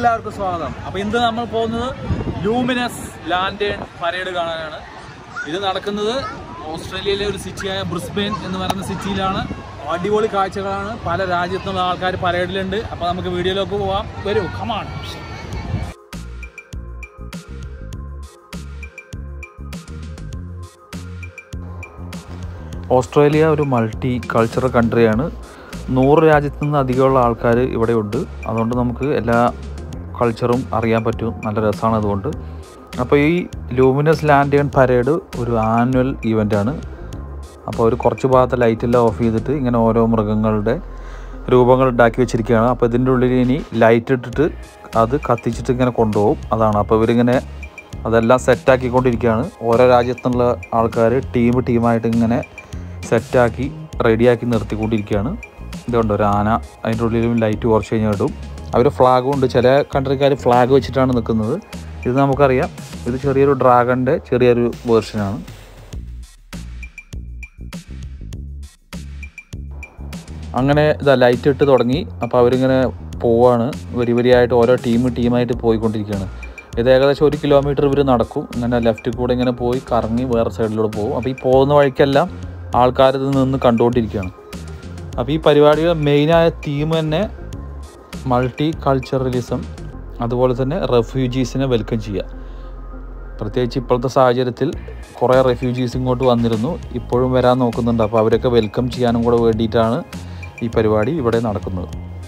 എല്ലാവർക്കും സ്വാഗതം അപ്പൊ ഇന്ന് നമ്മൾ പോകുന്നത് ലൂമിനസ് ലാൻഡേൺ പരേഡ് കാണാനാണ് ഇത് നടക്കുന്നത് ഓസ്ട്രേലിയയിലെ ഒരു സിറ്റിയായ ബ്രിസ്ബെയിൻ എന്ന് പറയുന്ന സിറ്റിയിലാണ് അടിപൊളി കാഴ്ചകളാണ് പല രാജ്യത്തുള്ള ആൾക്കാർ പരേഡിലുണ്ട് അപ്പൊ നമുക്ക് വീഡിയോയിലേക്ക് പോവാം വരൂ കമാണ് ഓസ്ട്രേലിയ ഒരു മൾട്ടി കൾച്ചറൽ കൺട്രിയാണ് നൂറ് രാജ്യത്തു നിന്ന് അധികമുള്ള ആൾക്കാർ ഇവിടെയുണ്ട് അതുകൊണ്ട് നമുക്ക് എല്ലാ കൾച്ചറും അറിയാൻ പറ്റും നല്ല രസമാണ് അതുകൊണ്ട് അപ്പോൾ ഈ ലൂമിനസ് ലാൻഡേൺ പരേഡ് ഒരു ആനുവൽ ഇവൻ്റാണ് അപ്പോൾ ഒരു കുറച്ച് ഭാഗത്തെ ലൈറ്റെല്ലാം ഓഫ് ചെയ്തിട്ട് ഇങ്ങനെ ഓരോ മൃഗങ്ങളുടെ രൂപങ്ങൾ ഉണ്ടാക്കി വെച്ചിരിക്കുകയാണ് അപ്പോൾ ഇതിൻ്റെ ഉള്ളിൽ ഇനി ലൈറ്റ് ഇട്ടിട്ട് അത് കത്തിച്ചിട്ട് ഇങ്ങനെ കൊണ്ടുപോകും അതാണ് അപ്പോൾ ഇവരിങ്ങനെ അതെല്ലാം സെറ്റാക്കിക്കൊണ്ടിരിക്കുകയാണ് ഓരോ രാജ്യത്തുള്ള ആൾക്കാർ ടീം ടീമായിട്ട് ഇങ്ങനെ സെറ്റാക്കി റെഡിയാക്കി നിർത്തിക്കൊണ്ടിരിക്കുകയാണ് ഇതുകൊണ്ട് ഒരു ആന അതിൻ്റെ ഉള്ളിലും ലൈറ്റ് കുറച്ച് കഴിഞ്ഞാൽ ഇടും അവർ ഫ്ലാഗും ഉണ്ട് ചില കൺട്രിക്കാർ ഫ്ലാഗ് വെച്ചിട്ടാണ് നിൽക്കുന്നത് ഇത് നമുക്കറിയാം ഇത് ചെറിയൊരു ഡ്രാഗണിൻ്റെ ചെറിയൊരു വേർഷനാണ് അങ്ങനെ ഇതാ ലൈറ്റ് ഇട്ട് തുടങ്ങി അപ്പോൾ അവരിങ്ങനെ പോവാണ് വരി വരിയായിട്ട് ഓരോ ടീം ടീമായിട്ട് പോയിക്കൊണ്ടിരിക്കുകയാണ് ഇത് ഏകദേശം ഒരു കിലോമീറ്റർ ഇവർ നടക്കും ഇങ്ങനെ ലെഫ്റ്റിൽ കൂടെ ഇങ്ങനെ പോയി കറങ്ങി വേറെ സൈഡിലൂടെ പോകും അപ്പോൾ ഈ പോകുന്ന വഴിക്കെല്ലാം ആൾക്കാർ ഇത് നിന്ന് കണ്ടുകൊണ്ടിരിക്കുകയാണ് അപ്പോൾ ഈ പരിപാടിയുടെ മെയിനായ തീം തന്നെ മൾട്ടി കൾച്ചറലിസം അതുപോലെ തന്നെ റെഫ്യൂജീസിനെ വെൽക്കം ചെയ്യുക പ്രത്യേകിച്ച് ഇപ്പോഴത്തെ സാഹചര്യത്തിൽ കുറേ റെഫ്യൂജീസ് ഇങ്ങോട്ട് വന്നിരുന്നു ഇപ്പോഴും വരാൻ നോക്കുന്നുണ്ട് അപ്പോൾ അവരൊക്കെ വെൽക്കം ചെയ്യാനും കൂടെ വേണ്ടിയിട്ടാണ് ഈ പരിപാടി ഇവിടെ നടക്കുന്നത്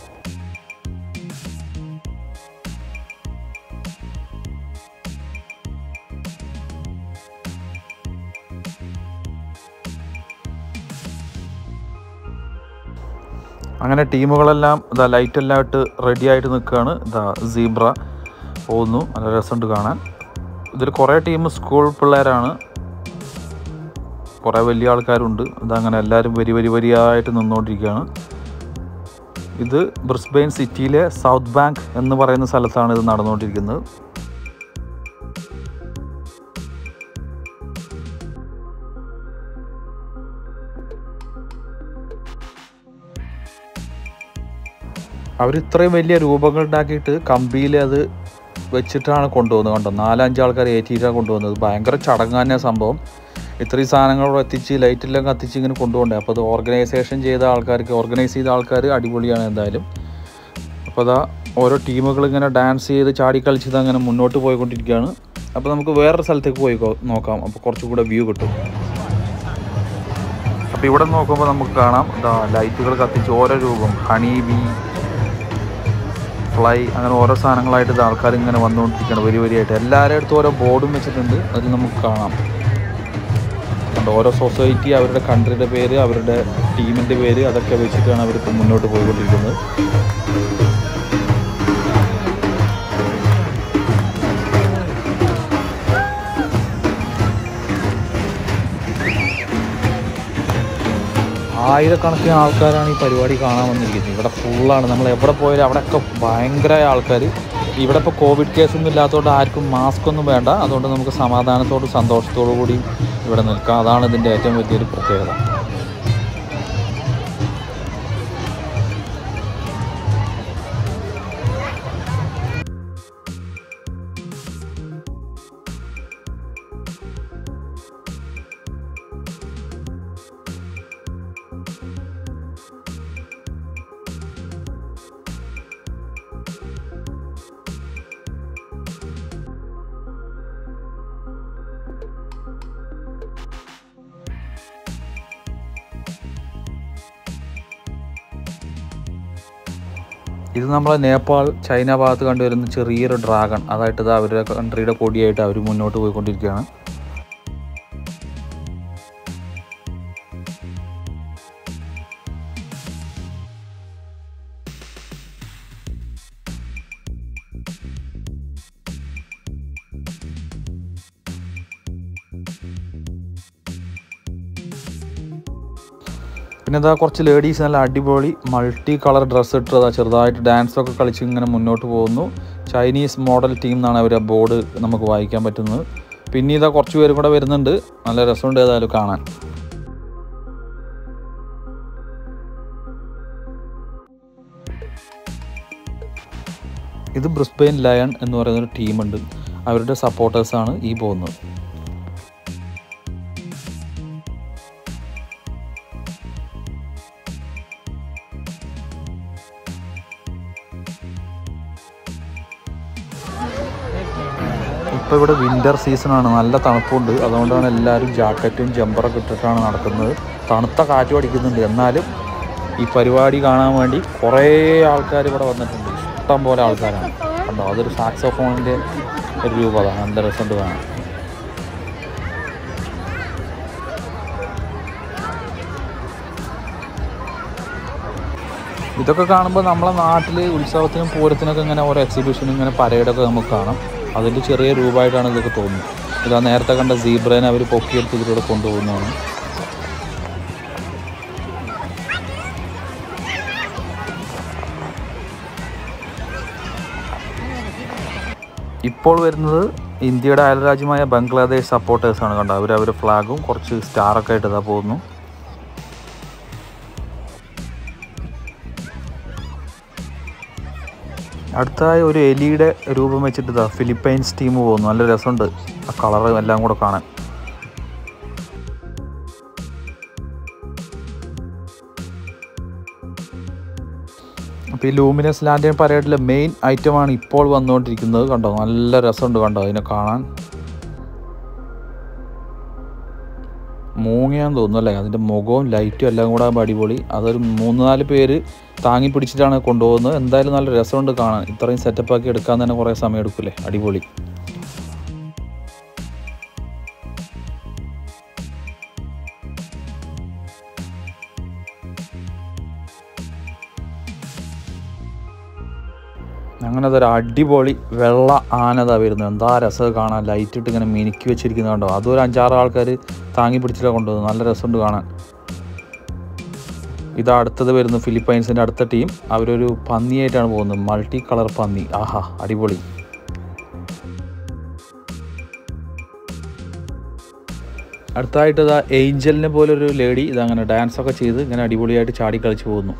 അങ്ങനെ ടീമുകളെല്ലാം ഇതാ ലൈറ്റെല്ലാം ഇട്ട് റെഡി ആയിട്ട് നിൽക്കുകയാണ് ഇതാ സീബ്ര പോകുന്നു നല്ല രസമുണ്ട് കാണാൻ ഇതിൽ കുറേ ടീം സ്കൂൾ പിള്ളേരാണ് കുറേ വലിയ ആൾക്കാരുണ്ട് ഇതങ്ങനെ എല്ലാവരും വരി വരി വരിയായിട്ട് നിന്നുകൊണ്ടിരിക്കുകയാണ് ഇത് ബ്രിസ്ബെയിൻ സിറ്റിയിലെ സൗത്ത് ബാങ്ക് എന്ന് പറയുന്ന സ്ഥലത്താണ് ഇത് നടന്നുകൊണ്ടിരിക്കുന്നത് അവർ ഇത്രയും വലിയ രൂപങ്ങൾ ഉണ്ടാക്കിയിട്ട് കമ്പിയിൽ അത് വെച്ചിട്ടാണ് കൊണ്ടുപോകുന്നത് കണ്ടോ നാലഞ്ച് ആൾക്കാർ ഏറ്റിയിട്ടാണ് കൊണ്ടുപോകുന്നത് ഭയങ്കര ചടങ്ങാന സംഭവം ഇത്രയും സാധനങ്ങൾ എത്തിച്ച് ലൈറ്റെല്ലാം കത്തിച്ച് ഇങ്ങനെ കൊണ്ടുപോകണ്ടേ അപ്പോൾ അത് ഓർഗനൈസേഷൻ ചെയ്ത ആൾക്കാർക്ക് ഓർഗനൈസ് ചെയ്ത ആൾക്കാർ അടിപൊളിയാണ് എന്തായാലും അപ്പോൾ അതാ ഓരോ ടീമുകൾ ഇങ്ങനെ ഡാൻസ് ചെയ്ത് ചാടി കളിച്ചത് അങ്ങനെ മുന്നോട്ട് പോയിക്കൊണ്ടിരിക്കുകയാണ് അപ്പോൾ നമുക്ക് വേറൊരു സ്ഥലത്തേക്ക് പോയി കോ- നോക്കാം അപ്പോൾ കുറച്ചുകൂടെ വ്യൂ കിട്ടും അപ്പോൾ ഇവിടെ നോക്കുമ്പോൾ നമുക്ക് കാണാം ഇതാ ലൈറ്റുകൾ കത്തിച്ച് ഓരോ രൂപം ഹണി ബി ഫ്ലൈ അങ്ങനെ ഓരോ സാധനങ്ങളായിട്ട് ഇത് ആൾക്കാർ ഇങ്ങനെ വന്നുകൊണ്ടിരിക്കുകയാണ് വരി വരിയായിട്ട് എല്ലാവരുടെ അടുത്തും ഓരോ ബോർഡും വെച്ചിട്ടുണ്ട് അതിൽ നമുക്ക് കാണാം കണ്ടോ ഓരോ സൊസൈറ്റി അവരുടെ കൺട്രിയുടെ പേര് അവരുടെ ടീമിൻ്റെ പേര് അതൊക്കെ വെച്ചിട്ടാണ് അവരിപ്പോൾ മുന്നോട്ട് പോയിക്കൊണ്ടിരിക്കുന്നത് ആയിരക്കണക്കിന് ആൾക്കാരാണ് ഈ പരിപാടി കാണാൻ വന്നിരിക്കുന്നത് ഇവിടെ ഫുള്ളാണ് നമ്മൾ എവിടെ പോയാലും അവിടെയൊക്കെ ഭയങ്കരമായ ആൾക്കാർ ഇവിടെ ഇപ്പോൾ കോവിഡ് കേസൊന്നും ഇല്ലാത്തതുകൊണ്ട് ആർക്കും മാസ്ക് ഒന്നും വേണ്ട അതുകൊണ്ട് നമുക്ക് സമാധാനത്തോടും സന്തോഷത്തോടു കൂടി ഇവിടെ നിൽക്കാം അതാണ് ഇതിൻ്റെ ഏറ്റവും വലിയൊരു പ്രത്യേകത ഇത് നമ്മളെ നേപ്പാൾ ചൈന ഭാഗത്ത് കണ്ടുവരുന്ന ചെറിയൊരു ഡ്രാഗൺ അതായിട്ട് ഇത് അവരുടെ കൺട്രിയുടെ കൊടിയായിട്ട് അവർ മുന്നോട്ട് പോയിക്കൊണ്ടിരിക്കുകയാണ് പിന്നെ ഇതാ കുറച്ച് ലേഡീസ് നല്ല അടിപൊളി മൾട്ടി കളർ ഡ്രസ്സ് ഇട്ടതാ ചെറുതായിട്ട് ഡാൻസ് ഒക്കെ കളിച്ച് ഇങ്ങനെ മുന്നോട്ട് പോകുന്നു ചൈനീസ് മോഡൽ ടീം എന്നാണ് അവർ ആ ബോർഡ് നമുക്ക് വായിക്കാൻ പറ്റുന്നത് പിന്നെ ഇതാ കുറച്ച് പേരും കൂടെ വരുന്നുണ്ട് നല്ല രസമുണ്ട് ഏതായാലും കാണാൻ ഇത് ബ്രിസ്ബെയിൻ ലയൺ എന്ന് പറയുന്ന ഒരു ടീമുണ്ട് അവരുടെ സപ്പോർട്ടേഴ്സാണ് ഈ പോകുന്നത് ഇപ്പോൾ ഇവിടെ വിൻ്റർ സീസണാണ് നല്ല തണുപ്പുണ്ട് അതുകൊണ്ടാണ് എല്ലാവരും ജാക്കറ്റും ജമ്പറൊക്കെ ഇട്ടിട്ടാണ് നടക്കുന്നത് തണുത്ത കാറ്റും അടിക്കുന്നുണ്ട് എന്നാലും ഈ പരിപാടി കാണാൻ വേണ്ടി കുറേ ആൾക്കാർ ഇവിടെ വന്നിട്ടുണ്ട് ഇഷ്ടം പോലെ ആൾക്കാരാണ് കണ്ടോ അതൊരു സാക്സോഫോണിൻ്റെ ഒരു രൂപതാണ് നല്ല രസമുണ്ട് കാണാൻ ഇതൊക്കെ കാണുമ്പോൾ നമ്മളെ നാട്ടിൽ ഉത്സവത്തിനും പൂരത്തിനൊക്കെ ഇങ്ങനെ ഓരോ എക്സിബിഷനും ഇങ്ങനെ പരേഡൊക്കെ നമുക്ക് കാണാം അതിൻ്റെ ചെറിയ രൂപമായിട്ടാണ് ഇതൊക്കെ തോന്നുന്നത് ഇതാ നേരത്തെ കണ്ട സീബ്രേനെ അവർ പൊക്കിയെടുത്ത് ഇതിലൂടെ കൊണ്ടുപോകുന്നതാണ് ഇപ്പോൾ വരുന്നത് ഇന്ത്യയുടെ അയൽരാജ്യമായ ബംഗ്ലാദേശ് സപ്പോർട്ടേഴ്സാണ് കണ്ടോ അവർ അവരുടെ ഫ്ലാഗും കുറച്ച് സ്റ്റാറൊക്കെ ആയിട്ട് ഇതാ പോകുന്നു അടുത്തതായി ഒരു എലിയുടെ രൂപം വെച്ചിട്ട് ഇതാ ഫിലിപ്പൈൻസ് ടീം പോകുന്നു നല്ല രസമുണ്ട് ആ കളറ് എല്ലാം കൂടെ കാണാൻ അപ്പോൾ ഈ ലൂമിനസ് ലാൻഡിയൻ പരേഡിലെ മെയിൻ ഐറ്റമാണ് ഇപ്പോൾ വന്നുകൊണ്ടിരിക്കുന്നത് കണ്ടോ നല്ല രസമുണ്ട് കണ്ടോ അതിനെ കാണാൻ മൂങ്ങയാന്ന് തോന്നുന്നു അല്ലേ അതിൻ്റെ മുഖവും ലൈറ്റും എല്ലാം കൂടെ ആകുമ്പോൾ അടിപൊളി അതൊരു മൂന്ന് നാല് പേര് താങ്ങി പിടിച്ചിട്ടാണ് കൊണ്ടുപോകുന്നത് എന്തായാലും നല്ല രസമുണ്ട് കാണാൻ ഇത്രയും സെറ്റപ്പ് ആക്കി എടുക്കാൻ തന്നെ കുറേ സമയം എടുക്കൂലേ അടിപൊളി അങ്ങനെ അതൊരു അടിപൊളി വെള്ള ആനതാ വരുന്നത് എന്താ രസം കാണാൻ ലൈറ്റ് ഇട്ട് ഇങ്ങനെ മിനുക്കി വെച്ചിരിക്കുന്നത് കണ്ടോ അതും ഒരു അഞ്ചാറ് ആൾക്കാർ താങ്ങി പിടിച്ചിട്ടാണ് കൊണ്ടുപോകുന്നത് നല്ല രസമുണ്ട് കാണാൻ ഇത് അടുത്തത് വരുന്നു ഫിലിപ്പൈൻസിൻ്റെ അടുത്ത ടീം അവരൊരു പന്നിയായിട്ടാണ് പോകുന്നത് മൾട്ടി കളർ പന്നി ആഹാ അടിപൊളി അടുത്തതായിട്ട് ഇതാ ഏഞ്ചലിനെ പോലെ ഒരു ലേഡി ഇതങ്ങനെ ഡാൻസ് ഒക്കെ ചെയ്ത് ഇങ്ങനെ അടിപൊളിയായിട്ട് ചാടി കളിച്ച് പോകുന്നു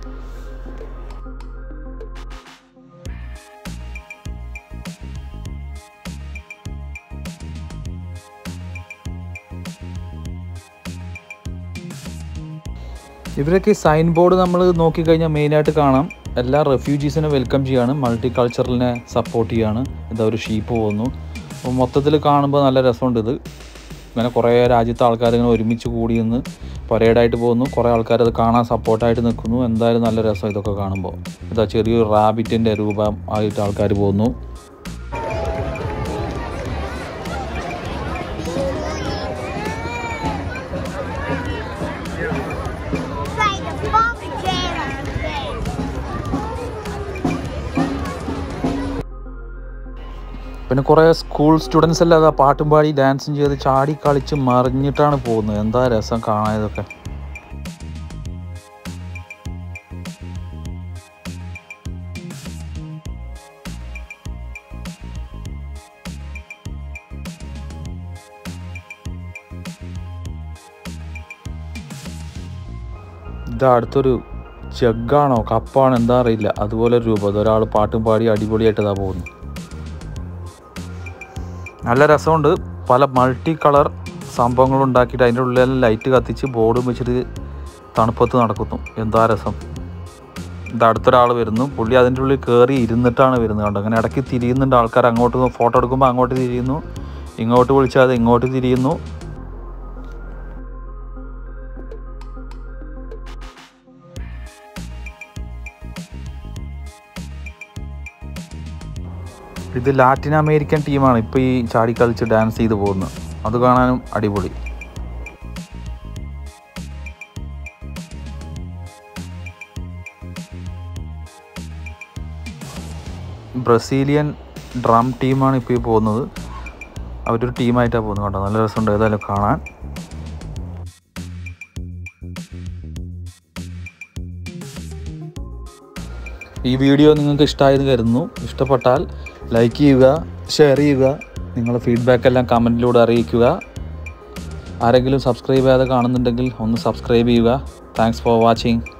ഇവരൊക്കെ സൈൻ ബോർഡ് നമ്മൾ നോക്കിക്കഴിഞ്ഞാൽ മെയിനായിട്ട് കാണാം എല്ലാ റെഫ്യൂജീസിനെ വെൽക്കം ചെയ്യാണ് മൾട്ടി കൾച്ചറലിനെ സപ്പോർട്ട് ചെയ്യാണ് ഇതാ ഒരു ഷീപ്പ് പോകുന്നു അപ്പോൾ മൊത്തത്തിൽ കാണുമ്പോൾ നല്ല രസമുണ്ട് ഇത് ഇങ്ങനെ കുറേ രാജ്യത്തെ ആൾക്കാർ ഇങ്ങനെ ഒരുമിച്ച് കൂടി നിന്ന് പരേഡായിട്ട് പോകുന്നു കുറേ ആൾക്കാർ അത് കാണാൻ സപ്പോർട്ടായിട്ട് നിൽക്കുന്നു എന്തായാലും നല്ല രസം ഇതൊക്കെ കാണുമ്പോൾ ഇതാ ചെറിയൊരു റാബിറ്റിൻ്റെ രൂപം ആയിട്ട് ആൾക്കാർ പോകുന്നു Like a bomb jam. പിന്നെ കുറേ സ്കൂൾ സ്റ്റുഡൻസ് എല്ലാം അതാ പാട്ടും പാടി ഡാൻസും ചെയ്ത് ചാടി കളിച്ച് മറിഞ്ഞിട്ടാണ് പോകുന്നത് എന്താ രസം കാണാൻ ഇതൊക്കെ ഇത് അടുത്തൊരു ജഗ്ഗാണോ കപ്പാണോ എന്താ അറിയില്ല അതുപോലെ ഒരു രൂപം ഒരാൾ പാട്ടും പാടി അടിപൊളിയായിട്ട് ഇതാ പോകുന്നു നല്ല രസമുണ്ട് പല മൾട്ടി കളർ സംഭവങ്ങൾ ഉണ്ടാക്കിയിട്ട് അതിൻ്റെ ഉള്ളിലെല്ലാം ലൈറ്റ് കത്തിച്ച് ബോർഡും വെച്ചിട്ട് തണുപ്പത്ത് നടക്കുന്നു എന്താ രസം ഇത് അടുത്തൊരാൾ വരുന്നു പുള്ളി അതിൻ്റെ ഉള്ളിൽ കയറി ഇരുന്നിട്ടാണ് വരുന്നത് കണ്ടോ അങ്ങനെ ഇടയ്ക്ക് തിരിയുന്നുണ്ട് ആൾക്കാർ അങ്ങോട്ട് ഫോട്ടോ എടുക്കുമ്പോൾ അങ്ങോട്ട് തിരിയുന്നു ഇങ്ങോട്ട് വിളിച്ചാൽ അത് ഇങ്ങോട്ട് തിരിയുന്നു ഇത് ലാറ്റിൻ അമേരിക്കൻ ടീമാണ് ഇപ്പോൾ ഈ ചാടി കളിച്ച് ഡാൻസ് ചെയ്ത് പോകുന്നത് അത് കാണാനും അടിപൊളി ബ്രസീലിയൻ ഡ്രം ടീമാണ് ഇപ്പോൾ ഈ പോകുന്നത് അവരൊരു ടീമായിട്ടാണ് പോകുന്നത് കേട്ടോ നല്ല രസമുണ്ട് ഏതായാലും കാണാൻ ഈ വീഡിയോ നിങ്ങൾക്ക് ഇഷ്ടമായെന്ന് കരുതുന്നു ഇഷ്ടപ്പെട്ടാൽ ലൈക്ക് ചെയ്യുക ഷെയർ ചെയ്യുക നിങ്ങളുടെ ഫീഡ്ബാക്ക് എല്ലാം കമൻറ്റിലൂടെ അറിയിക്കുക ആരെങ്കിലും സബ്സ്ക്രൈബ് ചെയ്യാതെ കാണുന്നുണ്ടെങ്കിൽ ഒന്ന് സബ്സ്ക്രൈബ് ചെയ്യുക താങ്ക്സ് ഫോർ വാച്ചിങ്